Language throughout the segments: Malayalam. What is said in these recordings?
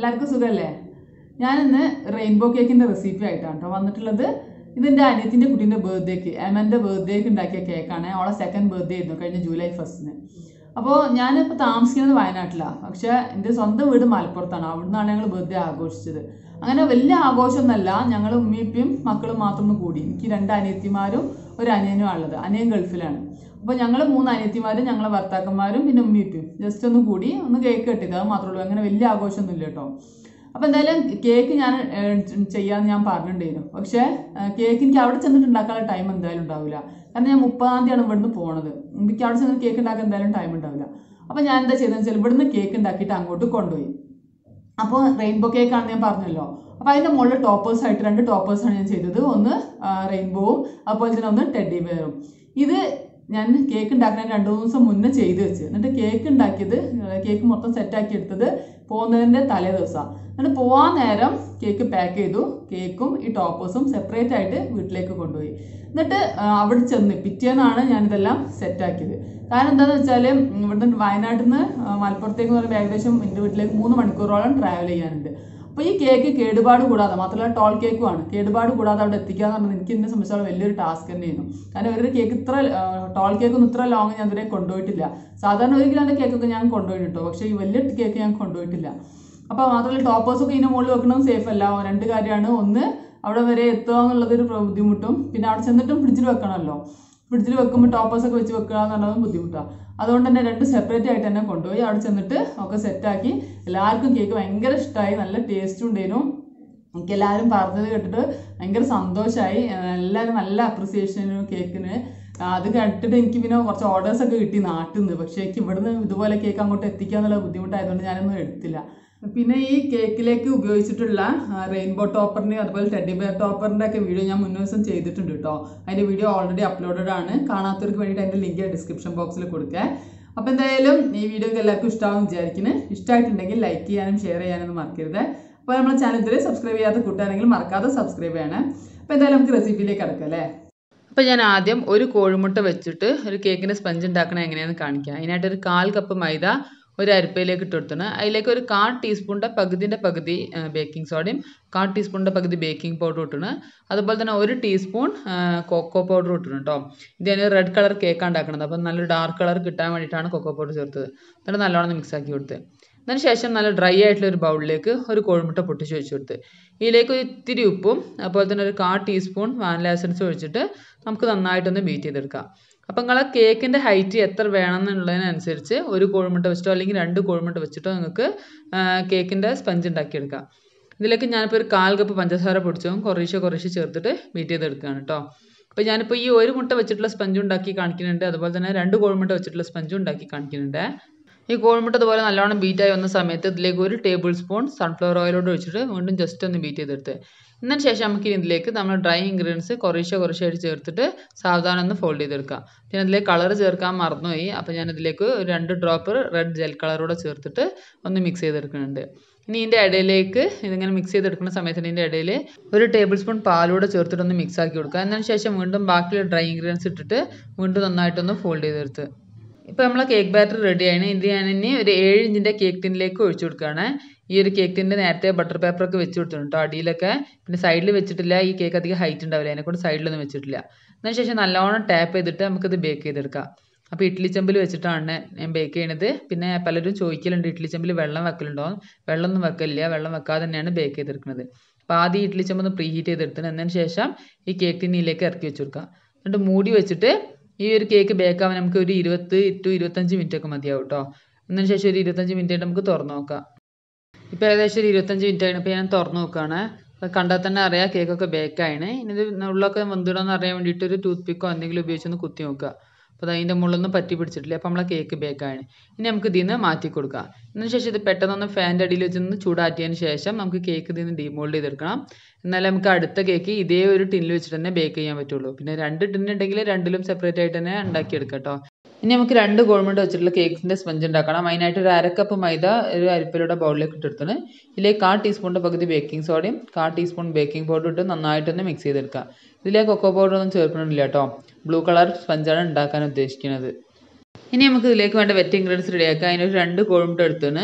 എല്ലാവർക്കും സുഖമല്ലേ ഞാനിന്ന് റെയിൻബോ കേക്കിന്റെ റെസിപ്പി ആയിട്ടാണ് കേട്ടോ വന്നിട്ടുള്ളത് ഇതെന്റെ അനിയത്തിന്റെ കുട്ടീന്റെ ബർത്ത്ഡേക്ക് എമന്റെ ബർത്ത്ഡേക്ക് ഉണ്ടാക്കിയ കേക്കാണ് അവളെ സെക്കൻഡ് ബർത്ത്ഡേ ആയിരുന്നു കഴിഞ്ഞ ജൂലൈ ഫസ്റ്റിന് അപ്പോൾ ഞാനിപ്പോൾ താമസിക്കുന്നത് വയനാട്ടിലാണ് പക്ഷെ എൻ്റെ സ്വന്തം വീട് മലപ്പുറത്താണ് അവിടുന്നാണ് ഞങ്ങൾ ബർത്ത്ഡേ ആഘോഷിച്ചത് അങ്ങനെ വലിയ ആഘോഷമൊന്നുമല്ല ഞങ്ങൾ ഉമ്മിയപ്പയും മക്കളും മാത്രം ഒന്ന് കൂടി എനിക്ക് രണ്ട് അനിയത്തിമാരും ഒരു അനിയനും ഉള്ളത് അനിയൻ ഗൾഫിലാണ് അപ്പോൾ ഞങ്ങൾ മൂന്ന് അനിയത്തിമാരും ഞങ്ങളെ ഭർത്താക്കന്മാരും പിന്നെ ഉമ്മിയപ്പയും ജസ്റ്റ് ഒന്ന് കൂടി ഒന്ന് കേക്ക് കെട്ടിയത് അത് മാത്രമേ ഉള്ളൂ അങ്ങനെ വലിയ ആഘോഷമൊന്നുമില്ല കേട്ടോ അപ്പോൾ എന്തായാലും കേക്ക് ഞാൻ ഏഹ്, ചെയ്യാന്ന് ഞാൻ പറഞ്ഞിട്ടുണ്ടായിരുന്നു പക്ഷേ ഏഹ്, കേക്ക് എനിക്ക് അവിടെ ചെന്നിട്ട് ഉണ്ടാക്കാനുള്ള ടൈം എന്തായാലും ഉണ്ടാവില്ല കാരണം ഞാൻ മുപ്പതാം തീയതിയാണ് ഇവിടുന്ന് പോണത് എനിക്ക് അവിടെ ചെന്ന് കേക്ക് ഉണ്ടാക്കാൻ എന്തായാലും ടൈം ഉണ്ടാവില്ല അപ്പോൾ ഞാൻ എന്താ ചെയ്തതെന്ന് വെച്ചാൽ ഇവിടുന്ന് കേക്ക് ഉണ്ടാക്കിയിട്ട് അങ്ങോട്ട് കൊണ്ടുപോയി അപ്പോൾ റെയിൻബോ കേക്ക് ആണ് ഞാൻ പറഞ്ഞല്ലോ അപ്പോൾ അതിൻ്റെ മുകളിൽ ടോപ്പേഴ്സ് ആയിട്ട് രണ്ട് ടോപ്പേഴ്സ് ആണ് ഞാൻ ചെയ്തത് ഒന്ന് റെയിൻബോവും അതുപോലെ തന്നെ ഒന്ന് ടെഡി ബെയറും ഇത് ഞാൻ കേക്ക് ഉണ്ടാക്കുന്ന രണ്ട് മൂന്ന് ദിവസം മുന്നേ ചെയ്ത് വെച്ച് എന്നിട്ട് കേക്ക് ഉണ്ടാക്കിയത് കേക്ക് മൊത്തം സെറ്റാക്കി എടുത്തത് പോകുന്നതിൻ്റെ തലേ ദിവസമാണ് എന്നിട്ട് പോവാൻ നേരം കേക്ക് പാക്ക് ചെയ്തു കേക്കും ഈ ടോപ്പേഴ്സും സെപ്പറേറ്റ് ആയിട്ട് വീട്ടിലേക്ക് കൊണ്ടുപോയി എന്നിട്ട് ആ, അവിടെ ചെന്ന് പിറ്റേന്നാണ് ഞാനിതെല്ലാം സെറ്റാക്കിയത് കാരണം എന്താണെന്ന് വെച്ചാൽ ഇവിടുന്ന് വയനാട്ടിൽ നിന്ന് മലപ്പുറത്തേക്ക് എന്ന് പറയുമ്പോൾ ഏകദേശം എൻ്റെ വീട്ടിലേക്ക് മൂന്ന് മണിക്കൂറോളം ട്രാവൽ ചെയ്യാനുണ്ട് അപ്പോൾ ഈ കേക്ക് കേടുപാട് കൂടാതെ മാത്രമല്ല ടോൾ കേക്കുമാണ് കേടുപാട് കൂടാതെ അവിടെ എത്തിക്കുക എന്ന് പറഞ്ഞാൽ എനിക്ക് എന്നെ സംബന്ധിച്ചോളം വലിയൊരു ടാസ്ക് തന്നെയായിരുന്നു കാരണം ഒരു കേക്ക് ഇത്ര ആ, ടോൾ കേക്കൊന്നും ഇത്ര ലോങ് ഞാൻ ഇതുവരെ കൊണ്ടുപോയിട്ടില്ല സാധാരണ ഒരു കിലോൻ്റെ കേക്കൊക്കെ ഞാൻ കൊണ്ടുപോയിട്ടോ പക്ഷേ ഈ വലിയ കേക്ക് ഞാൻ കൊണ്ടുപോയിട്ടില്ല അപ്പോൾ മാത്രമല്ല ടോപ്പേഴ്സൊക്കെ ഇതിൻ്റെ മുകളിൽ വെക്കണം സേഫ് അല്ല രണ്ട് കാര്യമാണ് ഒന്ന് അവിടെ വരെ എത്തുക എന്നുള്ളതൊരു പ്ര- ബുദ്ധിമുട്ടും പിന്നെ അവിടെ ചെന്നിട്ടും ഫ്രിഡ്ജിൽ വെക്കണമല്ലോ ഫ്രിഡ്ജിൽ വെക്കുമ്പോൾ ടോപ്പേഴ്സ് ഒക്കെ വെച്ച് വെക്കുക എന്നുള്ളതും ബുദ്ധിമുട്ടാണ് അതുകൊണ്ട് തന്നെ രണ്ട് സെപ്പറേറ്റ് ആയിട്ട് തന്നെ കൊണ്ടുപോയി അവിടെ ചെന്നിട്ട് ഒക്കെ സെറ്റാക്കി എല്ലാവർക്കും കേക്ക് ഭയങ്കര ഇഷ്ടമായി നല്ല ടേസ്റ്റും ഉണ്ടായിരുന്നു എനിക്ക് എല്ലാവരും പറഞ്ഞത് കേട്ടിട്ട് ഭയങ്കര സന്തോഷമായി എല്ലാവരും നല്ല അപ്രിസിയേഷനും കേക്കിന് ആ, അത് കേട്ടിട്ട് എനിക്ക് പിന്നെ കുറച്ച് ഓർഡേഴ്സ് ഒക്കെ കിട്ടി നാട്ടിൽ നിന്ന് പക്ഷേ എനിക്ക് ഇവിടുന്ന് ഇതുപോലെ കേക്ക് അങ്ങോട്ട് എത്തിക്കുക എന്നുള്ള ബുദ്ധിമുട്ടായതുകൊണ്ട് ഞാനൊന്നും എടുത്തില്ല പിന്നെ ഈ കേക്കിലേക്ക് ഉപയോഗിച്ചിട്ടുള്ള റെയിൻബോ ടോപ്പറിന്റെ അതുപോലെ ടെഡി ബെയർ ടോപ്പറിന്റെ ഒക്കെ വീഡിയോ ഞാൻ മുന്നേ ദിവസം ചെയ്തിട്ടുണ്ട് കേട്ടോ അതിന്റെ വീഡിയോ ഓൾറെഡി അപ്ലോഡഡ് ആണ് കാണാത്തവർക്ക് വേണ്ടിയിട്ട് അതിന്റെ ലിങ്ക് ഡിസ്ക്രിപ്ഷൻ ബോക്സിൽ കൊടുക്കുക അപ്പോൾ എന്തായാലും ഈ വീഡിയോ എല്ലാവർക്കും ഇഷ്ടമാവും വിചാരിക്കുന്നു ഇഷ്ടമായിട്ടുണ്ടെങ്കിൽ ലൈക്ക് ചെയ്യാനും ഷെയർ ചെയ്യാനൊന്നും മറക്കരുത് അപ്പോൾ നമ്മുടെ ചാനൽ ഇതുവരെ സബ്സ്ക്രൈബ് ചെയ്യാത്ത കൂട്ടുകാരെങ്കിൽ മറക്കാതെ സബ്സ്ക്രൈബ് ചെയ്യണം അപ്പോൾ എന്തായാലും നമുക്ക് റെസിപ്പിയിലേക്ക് കിടക്കാം അല്ലേ അപ്പോൾ ഞാൻ ആദ്യം ഒരു കോഴിമുട്ട വെച്ചിട്ട് ഒരു കേക്കിൻ്റെ സ്പഞ്ച് ഉണ്ടാക്കണത് എങ്ങനെയാണെന്ന് കാണിക്കാം അതിനായിട്ട് ഒരു കാൽ കപ്പ് മൈദ ഒരു അരിപ്പയിലേക്ക് ഇട്ട് കൊടുത്തണ് അതിലേക്ക് ഒരു കാൽ ടീസ്പൂണിൻ്റെ പകുതിൻ്റെ പകുതി ബേക്കിംഗ് സോഡയും കാൽ ടീസ്പൂണിൻ്റെ പകുതി ബേക്കിംഗ് പൗഡർ ഇട്ടണ് അതുപോലെ തന്നെ ഒരു ടീസ്പൂൺ കൊക്കോ പൗഡർ ഇട്ടണം കേട്ടോ ഇത് ഞാൻ റെഡ് കളർ കേക്കാണ് ഉണ്ടാക്കുന്നത് അപ്പം നല്ലൊരു ഡാർക്ക് കളർ കിട്ടാൻ വേണ്ടിയിട്ടാണ് കൊക്കോ പൗഡർ ചേർത്തത് എന്നിട്ട് നല്ലോണം മിക്സ് ആക്കി കൊടുത്തത് അതിന് ശേഷം നല്ല ഡ്രൈ ആയിട്ടുള്ള ഒരു ബൗളിലേക്ക് ഒരു കോഴിമുട്ട പൊട്ടിച്ച് വെച്ച് കൊടുത്ത് ഇതിലേക്ക് ഒരു ഇത്തിരി ഉപ്പും അതുപോലെ തന്നെ ഒരു കാ ടീസ്പൂൺ വാനില എസൻസ് ഒഴിച്ചിട്ട് നമുക്ക് നന്നായിട്ടൊന്ന് ബീറ്റ് ചെയ്തെടുക്കാം അപ്പം നിങ്ങളെ കേക്കിൻ്റെ ഹൈറ്റ് എത്ര വേണം എന്നുള്ളതിനനുസരിച്ച് ഒരു കോഴിമുട്ട വെച്ചിട്ടോ അല്ലെങ്കിൽ രണ്ട് കോഴിമുട്ട വെച്ചിട്ടോ നിങ്ങൾക്ക് കേക്കിൻ്റെ സ്പഞ്ച് ഉണ്ടാക്കിയെടുക്കാം ഇതിലേക്ക് ഞാനിപ്പോൾ ഒരു കാൽ കപ്പ് പഞ്ചസാര പൊടിച്ചതും കുറേശ്ശെ കുറേശ്ശെ ചേർത്തിട്ട് ബീറ്റ് ചെയ്തെടുക്കുകയാണ് കേട്ടോ അപ്പോൾ ഞാനിപ്പോൾ ഈ ഒരു മുട്ട വെച്ചിട്ടുള്ള സ്പഞ്ച് ഉണ്ടാക്കി കാണിക്കുന്നുണ്ട് അതുപോലെ തന്നെ രണ്ട് കോഴിമുട്ട വെച്ചിട്ടുള്ള സ്പഞ്ചും ഉണ്ടാക്കി കാണിക്കുന്നുണ്ട് ഈ കോഴിമുട്ട ഇതുപോലെ നല്ലോണം ബീറ്റായി വന്ന സമയത്ത് ഇതിലേക്ക് ഒരു ടേബിൾ സ്പൂൺ സൺഫ്ലവർ ഓയിലോട് ഒഴിച്ചിട്ട് വീണ്ടും ജസ്റ്റ് ഒന്ന് ബീറ്റ് ചെയ്തെടുത്ത് എന്നതിന് ശേഷം നമുക്ക് ഇതിലേക്ക് നമ്മൾ ഡ്രൈ ഇൻഗ്രീഡിയൻസ് കുറേശ്ശെ കുറേശ്ശെ ആയിട്ട് ചേർത്തിട്ട് സാവധാനം ഒന്ന് ഫോൾഡ് ചെയ്തെടുക്കാം പിന്നെ അതിലേക്ക് കളർ ചേർക്കാൻ മറന്നുപോയി അപ്പോൾ ഞാൻ ഇതിലേക്ക് ഒരു രണ്ട് ഡ്രോപ്പ് റെഡ് ജെൽ കളറൂടെ ചേർത്തിട്ട് ഒന്ന് മിക്സ് ചെയ്തെടുക്കുന്നുണ്ട് ഇനി ഇതിൻ്റെ ഇടയിലേക്ക് ഇതിങ്ങനെ മിക്സ് ചെയ്തെടുക്കുന്ന സമയത്ത് ഇതിൻ്റെ ഇടയിൽ ഒരു ടേബിൾ സ്പൂൺ പാലൂടെ ചേർത്തിട്ട് ഒന്ന് മിക്സ് ആക്കി കൊടുക്കുക എന്നതിന് ശേഷം വീണ്ടും ബാക്കിയുള്ള ഡ്രൈ ഇൻഗ്രീഡിയൻസ് ഇട്ടിട്ട് വീണ്ടും നന്നായിട്ടൊന്ന് ഫോൾഡ് ചെയ്തെടുത്ത് ഇപ്പോൾ നമ്മളെ കേക്ക് ബാറ്റർ റെഡിയാണ് ഇത് ഞാൻ ഇനി ഒരു ഏഴ് ഇഞ്ചിൻ്റെ കേക്ക് ടിന്നിലേക്ക് ഒഴിച്ചു കൊടുക്കുകയാണ് ഈ ഒരു കേക്ക് ടിൻ്റെ നേരത്തെ ബട്ടർ പേപ്പറൊക്കെ വെച്ച് കൊടുത്തിട്ടുണ്ട് കേട്ടോ അടിയിലൊക്കെ പിന്നെ സൈഡിൽ വെച്ചിട്ടില്ല ഈ കേക്ക് അധികം ഹൈറ്റ് ഉണ്ടാവില്ല അതിനെക്കൊണ്ട് സൈഡിലൊന്നും വെച്ചിട്ടില്ല അതിന് ശേഷം നല്ലോണം ടാപ്പ് ചെയ്തിട്ട് നമുക്കിത് ബേക്ക് ചെയ്തെടുക്കാം അപ്പോൾ ഇഡ്ഡലി ചെമ്പിൽ വെച്ചിട്ടാണ് ഞാൻ ബേക്ക് ചെയ്യണത് പിന്നെ പലരും ചോദിക്കലുണ്ട് ഇഡ്ഡലി ചെമ്പിൽ വെള്ളം വെക്കലുണ്ടോ വെള്ളമൊന്നും വെക്കലില്ല വെള്ളം വെക്കാതെ തന്നെയാണ് ബേക്ക് ചെയ്തെടുക്കുന്നത് അപ്പോൾ ആദ്യം ഇഡ്ഡലി ചെമ്പ് ഒന്ന് പ്രീ ഹീറ്റ് ചെയ്തെടുത്തിന് എന്നതിന് ശേഷം ഈ കേക്ക് ടിന്നിലേക്ക് ഇറക്കി വെച്ച് കൊടുക്കുക എന്നിട്ട് മൂടി വെച്ചിട്ട് ഈ ഒരു കേക്ക് ബേക്ക് ആവാൻ നമുക്ക് ഒരു ഇരുപത് ടു ഇരുപത്തഞ്ച് മിനിറ്റ് ഒക്കെ മതിയാവും കേട്ടോ അതിന് ശേഷം ഒരു ഇരുപത്തഞ്ച് മിനിറ്റ് ആയിട്ട് നമുക്ക് തുറന്ന് നോക്കാം ഇപ്പോൾ ഏകദേശം ഒരു ഇരുപത്തഞ്ച് മിനിറ്റ് ആയിട്ട് ഇപ്പോൾ ഞാൻ തുറന്ന് നോക്കുകയാണ് അപ്പോൾ കണ്ടാൽ തന്നെ അറിയാം കേക്കൊക്കെ ബേക്കായാണ് ഇനി ഇത് ഉള്ളൊക്കെ വെന്തിടോന്ന് അറിയാൻ വേണ്ടിയിട്ട് ഒരു ടൂത്ത് പിക്കോ എന്തെങ്കിലും ഉപയോഗിച്ചൊന്ന് കുത്തി നോക്കുക അപ്പോൾ അതിൻ്റെ മുകളിലൊന്നും പറ്റി പിടിച്ചിട്ടില്ല അപ്പോൾ നമ്മളെ കേക്ക് ബേക്കാണ് ഇനി നമുക്ക് ഇതിൽ നിന്ന് മാറ്റി കൊടുക്കാം അതിന് ശേഷം ഇത് പെട്ടെന്നൊന്ന് ഫാൻ്റെ അടിയിൽ വെച്ചൊന്ന് ചൂടാറ്റിയതിന് ശേഷം നമുക്ക് കേക്ക് ഇതിൽ നിന്ന് ഡീമോൾഡ് ചെയ്തെടുക്കണം എന്നാലേ നമുക്ക് അടുത്ത കേക്ക് ഇതേ ഒരു ടിന്നിൽ വെച്ചിട്ട് തന്നെ ബേക്ക് ചെയ്യാൻ പറ്റുള്ളൂ പിന്നെ രണ്ട് ടിൻ ഉണ്ടെങ്കിൽ രണ്ടിലും സെപ്പറേറ്റ് ആയിട്ട് തന്നെ ഉണ്ടാക്കിയെടുക്കാം കേട്ടോ ഇനി നമുക്ക് രണ്ട് ഗോൾമുട്ട വെച്ചിട്ടുള്ള കേക്കിൻ്റെ സ്പഞ്ച് ഉണ്ടാക്കണം അതിനായിട്ട് ഒരു അരക്കപ്പ് മൈദ ഒരു അരിപ്പയിലൂടെ ബൗളിലേക്ക് ഇട്ടെടുത്തിന് ഇതിലേക്ക് കാ ടീസ്പൂണിൻ്റെ പകുതി ബേക്കിംഗ് സോഡയും കാ ടീസ്പൂൺ ബേക്കിംഗ് പൗഡർ ഇട്ട് നന്നായിട്ടൊന്ന് മിക്സ് ചെയ്തെടുക്കുക ഇതിലേക്ക് കൊക്കോ പൗഡർ ഒന്നും ചേർക്കണില്ല കേട്ടോ ബ്ലൂ കളർ സ്പഞ്ചാണ് ഉണ്ടാക്കാൻ ഉദ്ദേശിക്കുന്നത് ഇനി നമുക്ക് ഇതിലേക്ക് വേണ്ട വെറ്റ് ഇൻഗ്രീഡിയൻസ് റെഡിയാക്കാം അതിനൊരു രണ്ട് കോഴിമുട്ട എടുത്തിന്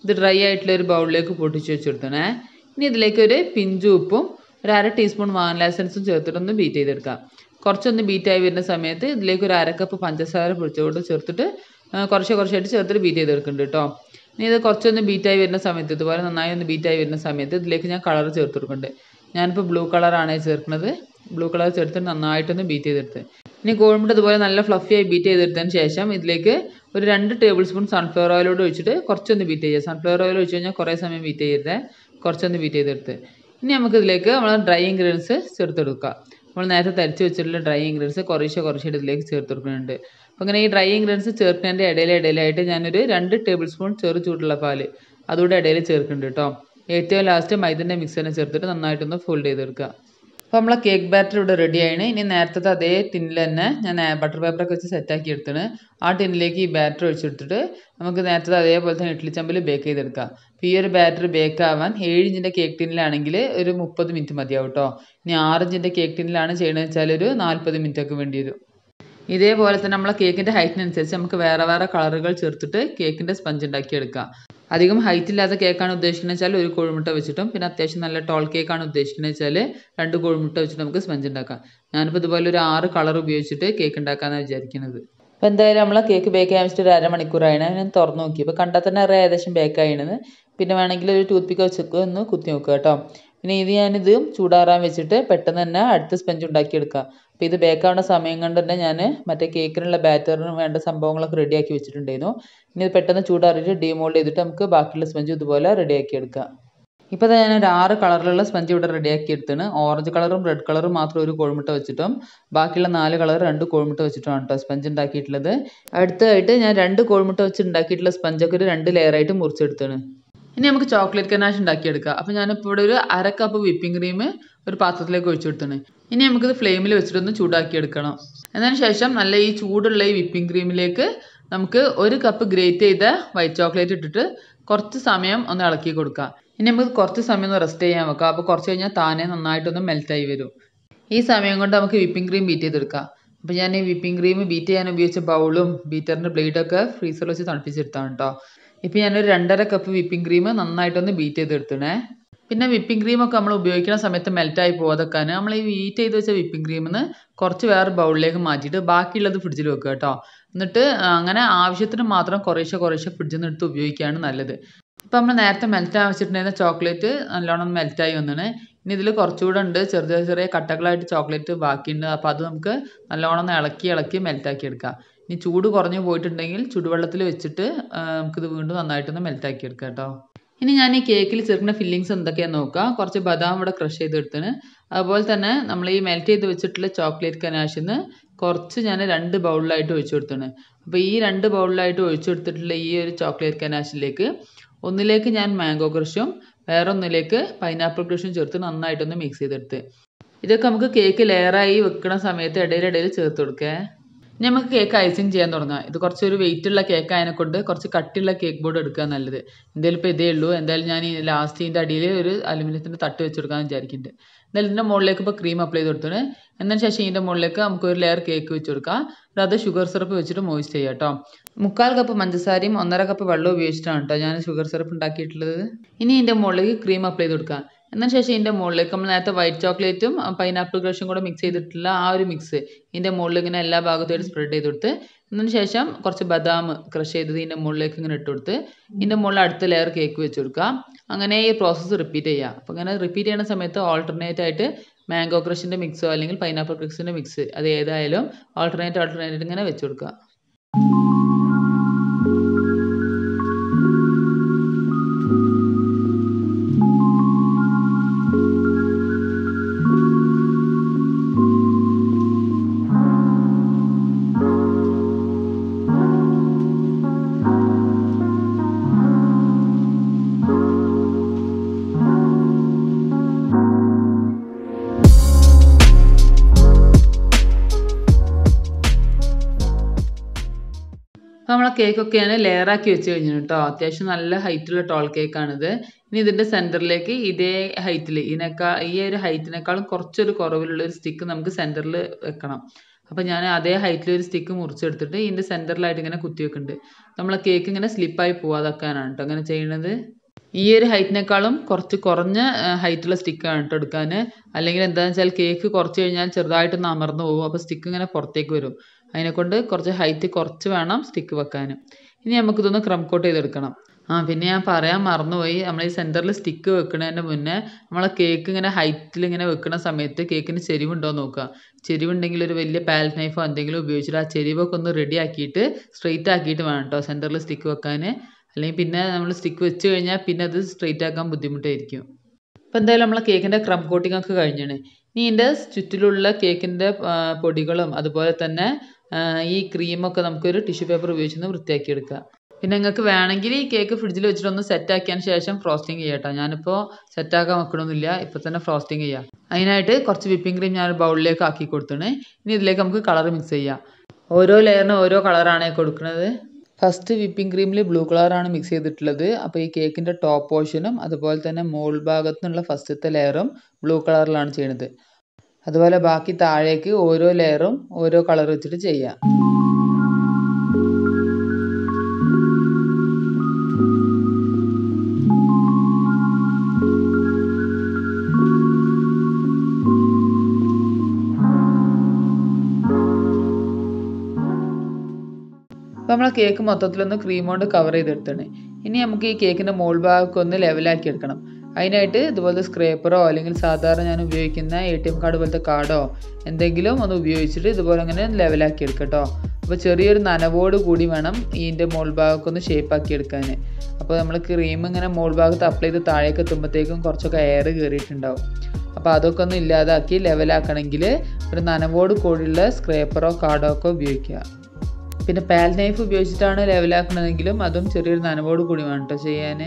ഇത് ഡ്രൈ ആയിട്ടുള്ള ഒരു ബൗളിലേക്ക് പൊട്ടിച്ച് വെച്ചെടുത്തണേ ഇനി ഇതിലേക്ക് ഒരു പിഞ്ച് ഉപ്പും ഒരു അര ടീസ്പൂൺ വാനില എസൻസും ചേർത്തിട്ടൊന്ന് ബീറ്റ് ചെയ്തെടുക്കാം കുറച്ചൊന്ന് ബീറ്റായി വരുന്ന സമയത്ത് ഇതിലേക്ക് ഒരു അര കപ്പ് പഞ്ചസാര പൊടിച്ചുകൊണ്ട് ചേർത്തിട്ട് ആ, കുറച്ച് കുറച്ചായിട്ട് ചേർത്തിട്ട് ബീറ്റ് ചെയ്തെടുക്കുന്നുണ്ട് കേട്ടോ ഇനി ഇത് കുറച്ചൊന്ന് ബീറ്റായി വരുന്ന സമയത്ത് ഇതുപോലെ നന്നായി ഒന്ന് ബീറ്റായി വരുന്ന സമയത്ത് ഇതിലേക്ക് ഞാൻ കളർ ചേർത്ത് കൊടുക്കുന്നുണ്ട് ഞാനിപ്പോൾ ബ്ലൂ കളറാണ് ചേർക്കുന്നത് ബ്ലൂ കളർ ചേർത്ത് നന്നായിട്ടൊന്ന് ബീറ്റ് ചെയ്തെടുത്ത് ഇനി കോഴിമുട്ട ഇതുപോലെ നല്ല ഫ്ലഫിയായി ബീറ്റ് ചെയ്തെടുത്തതിന് ശേഷം ഇതിലേക്ക് ഒരു രണ്ട് ടേബിൾ സ്പൂൺ സൺഫ്ലവർ ഓയിലോട് ഒഴിച്ചിട്ട് കുറച്ചൊന്ന് ബീറ്റ് ചെയ്യുക സൺഫ്ലവർ ഓയിൽ ഒഴിച്ച് കഴിഞ്ഞാൽ കുറേ സമയം ബീറ്റ് ചെയ്യരുത് കുറച്ചൊന്ന് ബീറ്റ് ചെയ്തെടുത്ത് ഇനി നമുക്ക് ഇതിലേക്ക് നമ്മൾ ഡ്രൈ ഇൻഗ്രീഡിയൻസ് ചേർത്തെടുക്കുക നമ്മൾ നേരത്തെ തരിച്ച് വെച്ചിട്ടുള്ള ഡ്രൈ ഇൻഗ്രീഡിയൻസ് കുറേശ്ശെ കുറേശ്ശെ ഇതിലേക്ക് ചേർത്ത് കൊടുക്കുന്നുണ്ട് അപ്പോൾ ഇങ്ങനെ ഈ ഡ്രൈ ഇൻഗ്രീഡിയൻസ് ചേർക്കുന്നതിൻ്റെ ഇടയിൽ ഇടയിലായിട്ട് ഞാനൊരു രണ്ട് ടേബിൾ സ്പൂൺ ചെറു ചൂടുള്ള പാല് അതുകൂടെ ഇടയിൽ ചേർക്കുന്നുണ്ട് കേട്ടോ ഏറ്റവും ലാസ്റ്റ് മൈദൻ്റെ മിക്സ് തന്നെ ചേർത്തിട്ട് നന്നായിട്ടൊന്ന് ഫോൾഡ് ചെയ്തെടുക്കുക അപ്പോൾ നമ്മളെ കേക്ക് ബാറ്റർ ഇവിടെ റെഡി ആയിന് ഇനി നേരത്തെ അതേ ടിന്നിൽ തന്നെ ഞാൻ ബട്ടർ പേപ്പറൊക്കെ വെച്ച് സെറ്റാക്കി എടുത്തിന് ആ ടിന്നിലേക്ക് ഈ ബാറ്റർ ഒഴിച്ചെടുത്തിട്ട് നമുക്ക് നേരത്തെ അതേപോലെ തന്നെ ഇഡ്ഡലി ചമ്പിൽ ബേക്ക് ചെയ്തെടുക്കാം അപ്പോൾ ഈ ഒരു ബാറ്റർ ബേക്ക് ആവാൻ ഏഴ് ഇഞ്ചിൻ്റെ കേക്ക് ടിന്നിലാണെങ്കിൽ ഒരു മുപ്പത് മിനിറ്റ് മതിയാവും കേട്ടോ ഇനി ആറ് ഇഞ്ചിൻ്റെ കേക്ക് ടിന്നിലാണ് ചെയ്യണമെന്ന് വെച്ചാൽ ഒരു നാൽപ്പത് മിനിറ്റ് ഒക്കെ വേണ്ടി വരും ഇതേപോലെ തന്നെ നമ്മളെ കേക്കിൻ്റെ ഹൈറ്റിനനുസരിച്ച് നമുക്ക് വേറെ വേറെ കളറുകൾ ചേർത്തിട്ട് കേക്കിൻ്റെ സ്പഞ്ച് ഉണ്ടാക്കിയെടുക്കാം അധികം ഹൈറ്റ് ഇല്ലാത്ത കേക്കാണ് ഉദ്ദേശിക്കുന്നത് വെച്ചാൽ ഒരു കോഴിമുട്ട വെച്ചിട്ടും പിന്നെ അത്യാവശ്യം നല്ല ടോൾ കേക്കാണ് ഉദ്ദേശിക്കുന്നത് വെച്ചാൽ രണ്ട് കോഴിമുട്ട വെച്ചിട്ട് നമുക്ക് സ്പഞ്ച് ഉണ്ടാക്കാം ഞാനിപ്പോൾ ഇതുപോലെ ഒരു ആറ് കളർ ഉപയോഗിച്ചിട്ട് കേക്ക് ഉണ്ടാക്കാമെന്നാണ് വിചാരിക്കുന്നത് അപ്പോൾ എന്തായാലും നമ്മളെ കേക്ക് ബേക്ക് ചെയ്യാൻ വെച്ചിട്ട് ഒരു അരമണിക്കൂറായിന് ഞാൻ തുറന്ന് നോക്കി അപ്പോൾ കണ്ടാൽ തന്നെ അറിയാം ഏകദേശം ബേക്ക് ആയിണെന്ന് പിന്നെ വേണമെങ്കിൽ ഒരു ടൂത്ത് പിക്ക് വെച്ചൊക്കെ ഒന്ന് കുത്തി നോക്കുക കേട്ടോ പിന്നെ ഇത് ഞാനിത് ചൂടാറാൻ വെച്ചിട്ട് പെട്ടെന്ന് തന്നെ അടുത്ത സ്പഞ്ച് ഉണ്ടാക്കിയെടുക്കുക അപ്പോൾ ഇത് ബേക്കാവുന്ന സമയം കൊണ്ട് തന്നെ ഞാൻ മറ്റേ കേക്കിനുള്ള ബാറ്ററിന് വേണ്ട സംഭവങ്ങളൊക്കെ റെഡിയാക്കി വെച്ചിട്ടുണ്ടായിരുന്നു ഇനി ഇത് പെട്ടെന്ന് ചൂടാറിയിട്ട് ഡീമോൾഡ് ചെയ്തിട്ട് നമുക്ക് ബാക്കിയുള്ള സ്പഞ്ച് ഇതുപോലെ റെഡിയാക്കി എടുക്കാം ഇപ്പോൾ ഞാൻ ഒരു ആറ് കളറിലുള്ള സ്പഞ്ച് ഇവിടെ റെഡിയാക്കി എടുത്താണ് ഓറഞ്ച് കളറും റെഡ് കളറും മാത്രം ഒരു കോഴിമുട്ട വെച്ചിട്ടും ബാക്കിയുള്ള നാല് കളർ രണ്ട് കോഴിമുട്ട വെച്ചിട്ടുമാണ് കേട്ടോ സ്പഞ്ച് ഉണ്ടാക്കിയിട്ടുള്ളത് അടുത്തതായിട്ട് ഞാൻ രണ്ട് കോഴിമുട്ട വെച്ച് ഉണ്ടാക്കിയിട്ടുള്ള സ്പഞ്ചൊക്കെ ഒരു രണ്ട് ലെയറായിട്ട് മുറിച്ചെടുത്താണ് ഇനി നമുക്ക് ചോക്ലേറ്റ് കനാഷ് ഉണ്ടാക്കിയെടുക്കാം അപ്പോൾ ഞാനിപ്പോൾ ഇവിടെ ഒരു അര കപ്പ് വിപ്പിംഗ് ക്രീം ഒരു പാത്രത്തിലേക്ക് ഒഴിച്ചു കൊടുത്താണ് ഇനി നമുക്കിത് ഫ്ലെയിമിൽ വെച്ചിട്ടൊന്ന് ചൂടാക്കി എടുക്കണം എന്നതിന് ശേഷം നല്ല ഈ ചൂടുള്ള ഈ വിപ്പിംഗ് ക്രീമിലേക്ക് നമുക്ക് ഒരു കപ്പ് ഗ്രേറ്റ് ചെയ്ത വൈറ്റ് ചോക്ലേറ്റ് ഇട്ടിട്ട് കുറച്ച് സമയം ഒന്ന് ഇളക്കി കൊടുക്കാം ഇനി നമുക്ക് കുറച്ച് സമയം ഒന്ന് റെസ്റ്റ് ചെയ്യാൻ വെക്കാം അപ്പോൾ കുറച്ച് കഴിഞ്ഞാൽ താനെ നന്നായിട്ടൊന്ന് മെൽറ്റായി വരും ഈ സമയം കൊണ്ട് നമുക്ക് വിപ്പിംഗ് ക്രീം ബീറ്റ് ചെയ്തെടുക്കാം അപ്പോൾ ഞാൻ ഈ വിപ്പിംഗ് ക്രീം ബീറ്റ് ചെയ്യാൻ ഉപയോഗിച്ച ബൗളും ബീറ്ററിൻ്റെ ബ്ലേഡൊക്കെ ഫ്രീസറിൽ വെച്ച് തണുപ്പിച്ചെടുത്താണ് കേട്ടോ ഇപ്പോൾ ഞാനൊരു രണ്ടര കപ്പ് വിപ്പിംഗ് ക്രീം നന്നായിട്ടൊന്ന് ബീറ്റ് ചെയ്തെടുത്തണേ പിന്നെ വിപ്പിംഗ് ക്രീമൊക്കെ നമ്മൾ ഉപയോഗിക്കുന്ന സമയത്ത് മെൽറ്റായി പോകാതെക്കാൻ നമ്മൾ ഈ ബീറ്റ് ചെയ്ത് വെച്ച വിപ്പിംഗ് ക്രീമിൽ നിന്ന് കുറച്ച് വേറെ ബൗളിലേക്ക് മാറ്റിയിട്ട് ബാക്കിയുള്ളത് ഫ്രിഡ്ജിൽ വെക്കുക കേട്ടോ എന്നിട്ട് അങ്ങനെ ആവശ്യത്തിന് മാത്രം കുറേശ്ശെ കുറേശ്ശെ ഫ്രിഡ്ജിൽ നിന്ന് എടുത്ത് ഉപയോഗിക്കുകയാണ് നല്ലത് ഇപ്പം നമ്മൾ നേരത്തെ മെൽറ്റ് വെച്ചിട്ടുണ്ടായിരുന്ന ചോക്ലേറ്റ് നല്ലോണം മെൽറ്റായി വന്നാണ് ഇനി ഇതിൽ കുറച്ചുകൂടെ ഉണ്ട് ചെറിയ ചെറിയ കട്ടകളായിട്ട് ചോക്ലേറ്റ് ബാക്കിയുണ്ട് അപ്പോൾ അത് നമുക്ക് നല്ലോണം ഒന്ന് ഇളക്കി ഇളക്കി മെൽറ്റാക്കി എടുക്കാം ഇനി ചൂട് കുറഞ്ഞു പോയിട്ടുണ്ടെങ്കിൽ ചുടുവെള്ളത്തിൽ വെച്ചിട്ട് ആ, നമുക്കിത് വീണ്ടും നന്നായിട്ടൊന്ന് മെൽറ്റാക്കി എടുക്കാം കേട്ടോ ഇനി ഞാൻ ഈ കേക്കിൽ ചേർക്കുന്ന ഫില്ലിങ്സ് എന്തൊക്കെയാണെന്ന് നോക്കാം കുറച്ച് ബദാം ഇവിടെ ക്രഷ് ചെയ്തെടുത്തിന് അതുപോലെ തന്നെ നമ്മൾ ഈ മെൽറ്റ് ചെയ്ത് വെച്ചിട്ടുള്ള ചോക്ലേറ്റ് കനാഷിൽ നിന്ന് കുറച്ച് ഞാൻ രണ്ട് ബൗളിലായിട്ട് ഒഴിച്ചു കൊടുത്താണ് അപ്പോൾ ഈ രണ്ട് ബൗളിലായിട്ട് ഒഴിച്ചു കൊടുത്തിട്ടുള്ള ഈ ഒരു ചോക്ലേറ്റ് കനാഷിലേക്ക് ഒന്നിലേക്ക് ഞാൻ മാംഗോ ക്രഷും വേറെ ഒന്നിലേക്ക് പൈനാപ്പിൾ ക്രഷും ചേർത്ത് നന്നായിട്ടൊന്ന് മിക്സ് ചെയ്തെടുത്ത് ഇതൊക്കെ നമുക്ക് കേക്ക് ലെയറായി വെക്കുന്ന സമയത്ത് ഇടയിലിടയിൽ ചേർത്ത് കൊടുക്കേ ഇനി നമുക്ക് കേക്ക് ഐസിങ് ചെയ്യാൻ തുടങ്ങാം ഇത് കുറച്ചൊരു വെയിറ്റ് ഉള്ള കേക്ക് ആയതിനെ കൊണ്ട് കുറച്ച് കട്ടിയുള്ള കേക്ക് ബോർഡ് എടുക്കുക നല്ലത് എന്തായാലും ഇപ്പോൾ ഇതേ ഉള്ളൂ എന്തായാലും ഞാൻ ഈ ലാസ്റ്റ് ഇതിൻ്റെ അടിയിൽ ഒരു അലുമിനിയത്തിൻ്റെ തട്ട് വെച്ച് കൊടുക്കാമെന്ന് വിചാരിക്കുന്നുണ്ട് എന്തായാലും ഇതിൻ്റെ മുകളിലേക്ക് ഇപ്പോൾ ക്രീം അപ്ലൈ ചെയ്ത് കൊടുത്താണ് എന്നതിന് ശേഷം ഇതിൻ്റെ മുകളിലേക്ക് നമുക്ക് ഒരു ലെയർ കേക്ക് വെച്ച് കൊടുക്കാം എന്നിട്ട് അത് ഷുഗർ സിറപ്പ് വെച്ചിട്ട് മോയിസ്റ്റ് ചെയ്യാം കേട്ടോ മുക്കാൽ കപ്പ് പഞ്ചസാരയും ഒന്നര കപ്പ് വെള്ളം ഉപയോഗിച്ചിട്ടാണ് കേട്ടോ ഞാൻ ഷുഗർ സിറപ്പ് ഉണ്ടാക്കിയിട്ടുള്ളത് ഇനി ഇതിൻ്റെ മുകളിലേക്ക് ക്രീം അപ്ലൈ ചെയ്ത് കൊടുക്കാം എന്നതിന് ശേഷം ഇതിൻ്റെ മുകളിലേക്ക് നമ്മൾ നേരത്തെ വൈറ്റ് ചോക്ലേറ്റും പൈനാപ്പിൾ ക്രഷും കൂടെ മിക്സ് ചെയ്തിട്ടുള്ള ആ ഒരു മിക്സ് ഇതിൻ്റെ മുകളിൽ ഇങ്ങനെ എല്ലാ ഭാഗത്തായിട്ട് സ്പ്രെഡ് ചെയ്ത് കൊടുത്ത് എന്നതിന് ശേഷം കുറച്ച് ബദാം ക്രഷ് ചെയ്തത് ഇതിൻ്റെ മുകളിലേക്ക് ഇങ്ങനെ ഇട്ട് കൊടുത്ത് ഇതിൻ്റെ മുകളിൽ അടുത്ത ലെയർ കേക്ക് വെച്ച് കൊടുക്കുക അങ്ങനെ ഈ പ്രോസസ്സ് റിപ്പീറ്റ് ചെയ്യുക അപ്പോൾ അങ്ങനെ റിപ്പീറ്റ് ചെയ്യുന്ന സമയത്ത് ഓൾട്ടർനേറ്റ് ആയിട്ട് മാംഗോ ക്രഷിൻ്റെ മിക്സോ അല്ലെങ്കിൽ പൈനാപ്പിൾ ക്രഷിൻ്റെ മിക്സ് അത് ഏതായാലും ഓൾട്ടർനേറ്റ് ഓൾട്ടർനേറ്റ് ഇങ്ങനെ വെച്ച് കൊടുക്കുക അപ്പോൾ നമ്മളെ കേക്കൊക്കെ ഞാൻ ലെയറാക്കി വെച്ച് കഴിഞ്ഞു കേട്ടോ അത്യാവശ്യം നല്ല ഹൈറ്റുള്ള ടോൾ കേക്കാണിത് ഇനി ഇതിൻ്റെ സെൻറ്ററിലേക്ക് ഇതേ ഹൈറ്റിൽ ഇതിനേക്കാൾ ഈ ഒരു ഹൈറ്റിനേക്കാളും കുറച്ചൊരു കുറവിലുള്ള ഒരു സ്റ്റിക്ക് നമുക്ക് സെൻറ്ററിൽ വെക്കണം അപ്പോൾ ഞാൻ അതേ ഹൈറ്റിൽ ഒരു സ്റ്റിക്ക് മുറിച്ചെടുത്തിട്ട് ഇതിൻ്റെ സെൻറ്ററിലായിട്ട് ഇങ്ങനെ കുത്തി വെക്കുന്നുണ്ട് നമ്മളെ കേക്ക് ഇങ്ങനെ സ്ലിപ്പായി പോവാതാക്കാനാണ് കേട്ടോ അങ്ങനെ ചെയ്യുന്നത് ഈ ഒരു ഹൈറ്റിനേക്കാളും കുറച്ച് കുറഞ്ഞ ഹൈറ്റുള്ള സ്റ്റിക്കാണ് കേട്ടോ എടുക്കാൻ അല്ലെങ്കിൽ എന്താണെന്ന് വെച്ചാൽ കേക്ക് കുറച്ച് കഴിഞ്ഞാൽ ചെറുതായിട്ടൊന്ന് അമർന്നു പോകും അപ്പോൾ സ്റ്റിക്ക് ഇങ്ങനെ പുറത്തേക്ക് വരും അതിനെക്കൊണ്ട് കുറച്ച് ഹൈറ്റ് കുറച്ച് വേണം സ്റ്റിക്ക് വെക്കാൻ ഇനി നമുക്കിതൊന്ന് ക്രം കോട്ട് ചെയ്തെടുക്കണം ആ പിന്നെ ഞാൻ പറയാൻ മറന്നുപോയി നമ്മൾ ഈ സെൻറ്ററിൽ സ്റ്റിക്ക് വെക്കുന്നതിൻ്റെ മുന്നേ നമ്മളെ കേക്ക് ഇങ്ങനെ ഹൈറ്റിൽ ഇങ്ങനെ വെക്കുന്ന സമയത്ത് കേക്കിന് ചെരിവുണ്ടോ എന്ന് നോക്കുക ചെരിവുണ്ടെങ്കിൽ ഒരു വലിയ പാലറ്റ് നൈഫോ എന്തെങ്കിലും ഉപയോഗിച്ചിട്ട് ആ ചെരിവൊക്കെ ഒന്ന് റെഡി ആക്കിയിട്ട് സ്ട്രെയിറ്റ് ആക്കിയിട്ട് വേണം കേട്ടോ സെൻറ്ററിൽ സ്റ്റിക്ക് വെക്കാൻ അല്ലെങ്കിൽ പിന്നെ നമ്മൾ സ്റ്റിക്ക് വെച്ച് കഴിഞ്ഞാൽ പിന്നെ അത് സ്ട്രെയിറ്റ് ആക്കാൻ ബുദ്ധിമുട്ടായിരിക്കും അപ്പോൾ എന്തായാലും നമ്മളെ കേക്കിൻ്റെ ക്രം കോട്ടിംഗ് ഒക്കെ കഴിഞ്ഞാണ് ഇനി ഇതിൻ്റെ ചുറ്റിലുള്ള കേക്കിൻ്റെ പൊടികളും അതുപോലെ തന്നെ ആ, ഈ ക്രീമൊക്കെ നമുക്കൊരു ടിഷ്യൂ പേപ്പർ ഉപയോഗിച്ചൊന്ന് വൃത്തിയാക്കി എടുക്കുക പിന്നെ നിങ്ങൾക്ക് വേണമെങ്കിൽ ഈ കേക്ക് ഫ്രിഡ്ജിൽ വെച്ചിട്ട് ഒന്ന് സെറ്റ് ആക്കിയതിന് ശേഷം ഫ്രോസ്റ്റിംഗ് ചെയ്യട്ടോ ഞാനിപ്പോൾ സെറ്റാക്കാൻ വെക്കണമെന്നില്ല ഇപ്പോൾ തന്നെ ഫ്രോസ്റ്റിംഗ് ചെയ്യാം അതിനായിട്ട് കുറച്ച് വിപ്പിംഗ് ക്രീം ഞാൻ ബൗളിലേക്ക് ആക്കി കൊടുത്തിട്ടുണ്ട് ഇനി ഇതിലേക്ക് നമുക്ക് കളർ മിക്സ് ചെയ്യാം ഓരോ ലെയറിനും ഓരോ കളറാണ് കൊടുക്കുന്നത് ഫസ്റ്റ് വിപ്പിംഗ് ക്രീമിൽ ബ്ലൂ കളറാണ് മിക്സ് ചെയ്തിട്ടുള്ളത് അപ്പോൾ ഈ കേക്കിൻ്റെ ടോപ്പ് പോർഷനും അതുപോലെ തന്നെ മോൾ ഭാഗത്തു നിന്നുള്ള ഫസ്റ്റത്തെ ലെയറും ബ്ലൂ കളറിലാണ് ചെയ്യുന്നത് അതുപോലെ ബാക്കി താഴേക്ക് ഓരോ ലെയറും ഓരോ കളർ വെച്ചിട്ട് ചെയ്യാം അപ്പോൾ നമ്മളെ കേക്ക് മൊത്തത്തിലൊന്ന് ക്രീം കൊണ്ട് കവർ ചെയ്തെടുത്താണ് ഇനി നമുക്ക് ഈ കേക്കിൻ്റെ മോൾ ഭാഗമൊക്കെ ഒന്ന് ലെവലാക്കി എടുക്കണം അതിനായിട്ട് ഇതുപോലത്തെ സ്ക്രേപ്പറോ അല്ലെങ്കിൽ സാധാരണ ഞാൻ ഉപയോഗിക്കുന്ന എ ടി എം കാർഡ് പോലത്തെ കാർഡോ എന്തെങ്കിലും ഒന്ന് ഉപയോഗിച്ചിട്ട് ഇതുപോലെ അങ്ങനെ ലെവലാക്കി എടുക്കട്ടോ അപ്പോൾ ചെറിയൊരു നനവോട് കൂടി വേണം ഇതിൻ്റെ മോൾ ഭാഗമൊക്കെ ഒന്ന് ഷേപ്പാക്കി എടുക്കാൻ അപ്പോൾ നമ്മൾ ക്രീം ഇങ്ങനെ മോൾ ഭാഗത്ത് അപ്ലൈ ചെയ്ത് താഴേക്ക് എത്തുമ്പോഴത്തേക്കും കുറച്ചൊക്കെ എയർ കയറിയിട്ടുണ്ടാവും അപ്പോൾ അതൊക്കെ ഒന്ന് ഇല്ലാതാക്കി ലെവലാക്കണമെങ്കിൽ ഒരു നനവോട് കൂടിയുള്ള സ്ക്രേപ്പറോ കാർഡോ ഒക്കെ ഉപയോഗിക്കുക പിന്നെ പാൽ നൈഫ് ഉപയോഗിച്ചിട്ടാണ് ലെവലാക്കണതെങ്കിലും അതും ചെറിയൊരു നനവോട് കൂടി വേണം കേട്ടോ ചെയ്യാൻ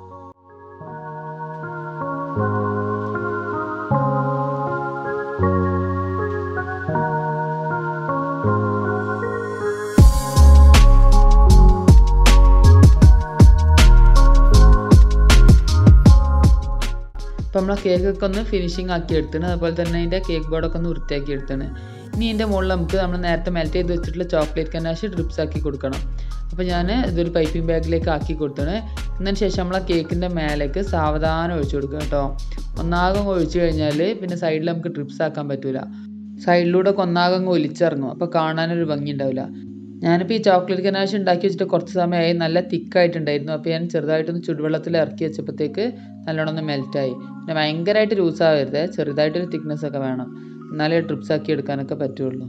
അപ്പോൾ നമ്മൾ കേക്കൊക്കെ ഒന്ന് ഫിനിഷിങ് ആക്കി എടുത്തിന് അതുപോലെ തന്നെ അതിൻ്റെ കേക്ക് ബോർഡൊക്കെ ഒന്ന് വൃത്തിയാക്കി എടുത്തിന് ഇനി ഇതിൻ്റെ മുകളിൽ നമുക്ക് നമ്മൾ നേരത്തെ മെൽറ്റ് ചെയ്ത് വെച്ചിട്ടുള്ള ചോക്ലേറ്റ് കനാശ് ഡ്രിപ്സ് ആക്കി കൊടുക്കണം അപ്പോൾ ഞാൻ ഇതൊരു പൈപ്പിംഗ് ബാഗിലേക്ക് ആക്കി കൊടുത്തത് എന്നതിന് ശേഷം നമ്മൾ ആ കേക്കിൻ്റെ മേലേക്ക് സാവധാനം ഒഴിച്ചു കൊടുക്കുക കേട്ടോ ഒന്നാകം ഒഴിച്ചു കഴിഞ്ഞാൽ പിന്നെ സൈഡിൽ നമുക്ക് ഡ്രിപ്സ് ആക്കാൻ പറ്റില്ല സൈഡിലൂടെ ഒക്കെ ഒന്നാകം ഒലിച്ചിറങ്ങും അപ്പോൾ കാണാനൊരു ഭംഗി ഉണ്ടാവില്ല ഞാനിപ്പോൾ ഈ ചോക്ലേറ്റ് കനാശ് ഉണ്ടാക്കി വെച്ചിട്ട് കുറച്ച് സമയമായി നല്ല തിക്കായിട്ടുണ്ടായിരുന്നു അപ്പോൾ ഞാൻ ചെറുതായിട്ടൊന്ന് ചുടുവെള്ളത്തിൽ ഇറക്കി വെച്ചപ്പോഴത്തേക്ക് നല്ലോണം ഒന്ന് മെൽറ്റായി പിന്നെ ഭയങ്കരമായിട്ട് ലൂസ് ആവരുത് ചെറുതായിട്ടൊരു തിക്നെസ് ഒക്കെ വേണം എന്നാലേ ട്രിപ്സ് ആക്കി എടുക്കാനൊക്കെ പറ്റുള്ളൂ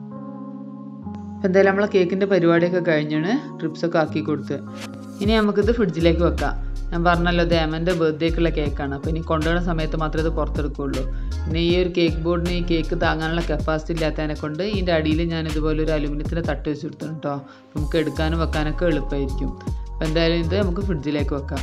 അപ്പോൾ എന്തായാലും നമ്മളെ കേക്കിൻ്റെ പരിപാടിയൊക്കെ കഴിഞ്ഞാണ് ട്രിപ്സ് ഒക്കെ ആക്കി കൊടുത്ത് ഇനി നമുക്കിത് ഫ്രിഡ്ജിലേക്ക് വെക്കാം ഞാൻ പറഞ്ഞല്ലോ ഇത് എമൻ്റെ ബർത്ത്ഡേക്കുള്ള കേക്കാണ് അപ്പോൾ ഇനി കൊണ്ടുവരുന്ന സമയത്ത് മാത്രമേ ഇത് പുറത്തെടുക്കുകയുള്ളൂ പിന്നെ ഈ ഒരു കേക്ക് ബോർഡിന് ഈ കേക്ക് താങ്ങാനുള്ള കപ്പാസിറ്റി ഇല്ലാത്തതിനെ കൊണ്ട് ഇതിൻ്റെ അടിയിൽ ഞാൻ ഇതുപോലെ ഒരു അലുമിനിയത്തിൻ്റെ തട്ട് വെച്ച് കൊടുത്തു കേട്ടോ നമുക്ക് എടുക്കാനും വെക്കാനൊക്കെ എളുപ്പമായിരിക്കും അപ്പോൾ എന്തായാലും ഇത് നമുക്ക് ഫ്രിഡ്ജിലേക്ക് വെക്കാം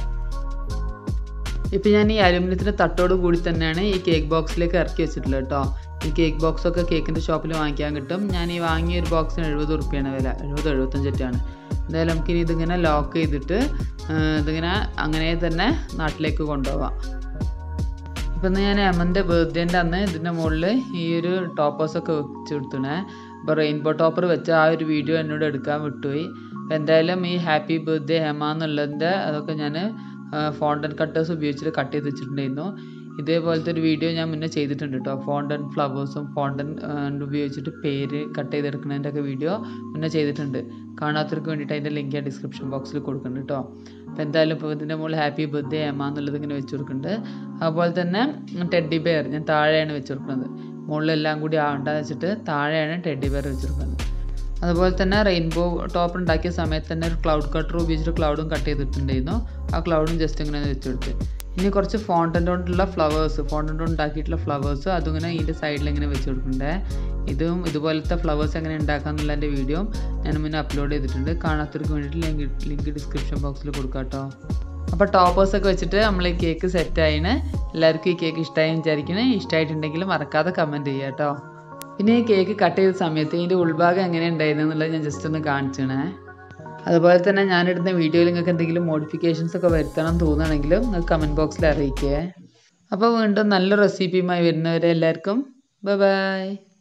ഇപ്പം ഞാൻ ഈ അലുമിനിയത്തിൻ്റെ തട്ടോട് കൂടി തന്നെയാണ് ഈ കേക്ക് ബോക്സിലേക്ക് ഇറക്കി വെച്ചിട്ടുള്ളത് കേട്ടോ ഈ കേക്ക് ബോക്സ് ഒക്കെ കേക്കിൻ്റെ ഷോപ്പിൽ വാങ്ങിക്കാൻ കിട്ടും ഞാൻ ഈ വാങ്ങിയ ഒരു ബോക്സിന് എഴുപത് റുപ്യാണ് വില എഴുപത് എഴുപത്തഞ്ചറ്റാണ് എന്തായാലും നമുക്കിനി ഇതിങ്ങനെ ലോക്ക് ചെയ്തിട്ട് ആ, ഇതിങ്ങനെ അങ്ങനെ തന്നെ നാട്ടിലേക്ക് കൊണ്ടുപോവാം ഇപ്പം ഇന്ന് ഞാൻ എമൻ്റെ ബർത്ത്ഡേൻ്റെ അന്ന് ഇതിൻ്റെ മുകളിൽ ഈ ഒരു ടോപ്പേഴ്സൊക്കെ വെച്ച് കൊടുത്തണേ അപ്പോൾ റെയിൻബോ ടോപ്പർ വെച്ച ആ ഒരു വീഡിയോ എന്നോട് എടുക്കാൻ വിട്ടുപോയി അപ്പോൾ എന്തായാലും ഈ ഹാപ്പി ബർത്ത്ഡേ ഹെമ എന്നുള്ളതിൻ്റെ അതൊക്കെ ഞാൻ ഫോണ്ടൻ കട്ടേഴ്സ് ഉപയോഗിച്ചിട്ട് കട്ട് ചെയ്ത് വെച്ചിട്ടുണ്ടായിരുന്നു ഇതേപോലത്തെ ഒരു വീഡിയോ ഞാൻ മുന്നേ ചെയ്തിട്ടുണ്ട് കേട്ടോ ഫോണ്ടൻ ഫ്ലവേഴ്സും ഫോണ്ടൻ ഉപയോഗിച്ചിട്ട് പേര് കട്ട് ചെയ്തെടുക്കുന്നതിൻ്റെ ഒക്കെ വീഡിയോ മുന്നേ ചെയ്തിട്ടുണ്ട് കാണാത്തവർക്ക് വേണ്ടിയിട്ട് അതിൻ്റെ ലിങ്ക് ഞാൻ ഡിസ്ക്രിപ്ഷൻ ബോക്സിൽ കൊടുക്കുന്നുണ്ട് കേട്ടോ അപ്പോൾ എന്തായാലും ഇപ്പോൾ ഇതിൻ്റെ മുകളിൽ ഹാപ്പി ബർത്ത്ഡേ എമ്മ എന്നുള്ളത് ഇങ്ങനെ വെച്ച് കൊടുക്കുന്നുണ്ട് അതുപോലെ തന്നെ ടെഡി ബെയർ ഞാൻ താഴെയാണ് വെച്ച് കൊടുക്കുന്നത് മുകളിലെല്ലാം കൂടി ആവണ്ടെന്ന് വെച്ചിട്ട് താഴെയാണ് ടെഡി ബെയർ വെച്ച് കൊടുക്കുന്നത് അതുപോലെ തന്നെ റെയിൻബോ ടോപ്പ് ഉണ്ടാക്കിയ സമയത്ത് തന്നെ ഒരു ക്ലൗഡ് കട്ടർ ഉപയോഗിച്ചിട്ട് ക്ലൗഡും കട്ട് ചെയ്തിട്ടുണ്ടായിരുന്നു ആ ക്ലൗഡും ജസ്റ്റ് ഇങ്ങനെ വെച്ചെടുത്ത് ഇനി കുറച്ച് ഫോണ്ടൻ്റ് കൊണ്ടുള്ള ഫ്ലവേഴ്സ് ഫോണ്ടൻ്റ് കൊണ്ട് ഉണ്ടാക്കിയിട്ടുള്ള ഫ്ലവേഴ്സ് അതിങ്ങനെ ഇതിൻ്റെ സൈഡിൽ ഇങ്ങനെ വെച്ച് കൊടുക്കണ്ടേ ഇതും ഇതുപോലത്തെ ഫ്ലവേഴ്സ് എങ്ങനെ ഉണ്ടാക്കാമെന്നുള്ളതിൻ്റെ വീഡിയോ ഞാൻ മുന്നേ അപ്ലോഡ് ചെയ്തിട്ടുണ്ട് കാണാത്തവർക്ക് വേണ്ടിയിട്ട് ലിങ്ക് ലിങ്ക് ഡിസ്ക്രിപ്ഷൻ ബോക്സിൽ കൊടുക്കാം കേട്ടോ അപ്പോൾ ടോപ്പേഴ്സൊക്കെ വെച്ചിട്ട് നമ്മൾ ഈ കേക്ക് സെറ്റായിന് എല്ലാവർക്കും ഈ കേക്ക് ഇഷ്ടമായി വിചാരിക്കുന്നത് ഇഷ്ടമായിട്ടുണ്ടെങ്കിൽ മറക്കാതെ കമൻറ്റ് ചെയ്യുക കേട്ടോ പിന്നെ ഈ കേക്ക് കട്ട് ചെയ്ത സമയത്ത് ഇതിൻ്റെ ഉൾഭാഗം എങ്ങനെ ഉണ്ടായിരുന്നു എന്നുള്ളത് ഞാൻ ജസ്റ്റ് ഒന്ന് കാണിച്ചണേ അതുപോലെ തന്നെ ഞാനിടുന്ന വീഡിയോയിൽ നിങ്ങൾക്ക് എന്തെങ്കിലും മോഡിഫിക്കേഷൻസ് ഒക്കെ വരുത്തണം തോന്നുകയാണെങ്കിലും നിങ്ങൾക്ക് കമൻറ്റ് ബോക്സിൽ അറിയിക്കേ അപ്പോൾ വീണ്ടും നല്ല റെസിപ്പിയുമായി വരുന്നവരെ എല്ലാവർക്കും ബൈ ബൈ